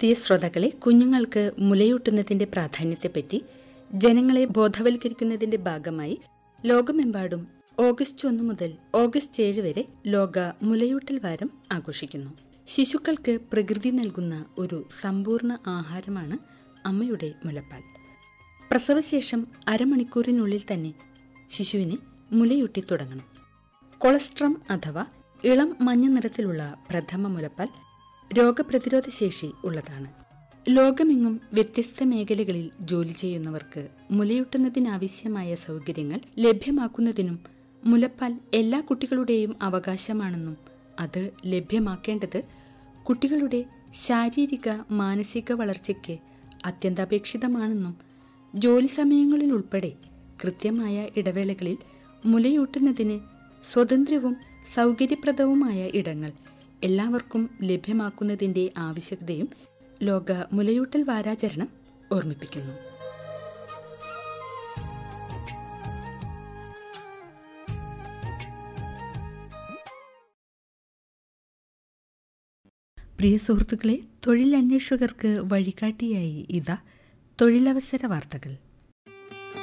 പ്രിയ ശ്രോതാക്കളെ കുഞ്ഞുങ്ങൾക്ക് മുലയൂട്ടുന്നതിന്റെ പ്രാധാന്യത്തെപ്പറ്റി ജനങ്ങളെ ബോധവൽക്കരിക്കുന്നതിന്റെ ഭാഗമായി ലോകമെമ്പാടും ഓഗസ്റ്റ് ഒന്ന് മുതൽ ഓഗസ്റ്റ് ഏഴ് വരെ ലോക മുലയൂട്ടൽ വാരം ആഘോഷിക്കുന്നു ശിശുക്കൾക്ക് പ്രകൃതി നൽകുന്ന ഒരു സമ്പൂർണ്ണ ആഹാരമാണ് അമ്മയുടെ മുലപ്പാൽ പ്രസവശേഷം അരമണിക്കൂറിനുള്ളിൽ തന്നെ ശിശുവിനെ മുലയൂട്ടി തുടങ്ങണം കൊളസ്ട്രം അഥവാ ഇളം മഞ്ഞ നിറത്തിലുള്ള പ്രഥമ മുലപ്പാൽ രോഗപ്രതിരോധ ശേഷി ഉള്ളതാണ് ലോകമെങ്ങും വ്യത്യസ്ത മേഖലകളിൽ ജോലി ചെയ്യുന്നവർക്ക് മുലയൂട്ടുന്നതിനാവശ്യമായ സൗകര്യങ്ങൾ ലഭ്യമാക്കുന്നതിനും മുലപ്പാൽ എല്ലാ കുട്ടികളുടെയും അവകാശമാണെന്നും അത് ലഭ്യമാക്കേണ്ടത് കുട്ടികളുടെ ശാരീരിക മാനസിക വളർച്ചയ്ക്ക് അത്യന്താപേക്ഷിതമാണെന്നും ജോലി സമയങ്ങളിൽ ഉൾപ്പെടെ കൃത്യമായ ഇടവേളകളിൽ മുലയൂട്ടുന്നതിന് സ്വതന്ത്രവും സൗകര്യപ്രദവുമായ ഇടങ്ങൾ എല്ലാവർക്കും ലഭ്യമാക്കുന്നതിന്റെ ആവശ്യകതയും ലോക മുലയൂട്ടൽ വാരാചരണം ഓർമ്മിപ്പിക്കുന്നു പ്രിയ സുഹൃത്തുക്കളെ തൊഴിലന്വേഷകർക്ക് വഴികാട്ടിയായി ഇതാ തൊഴിലവസര വാർത്തകൾ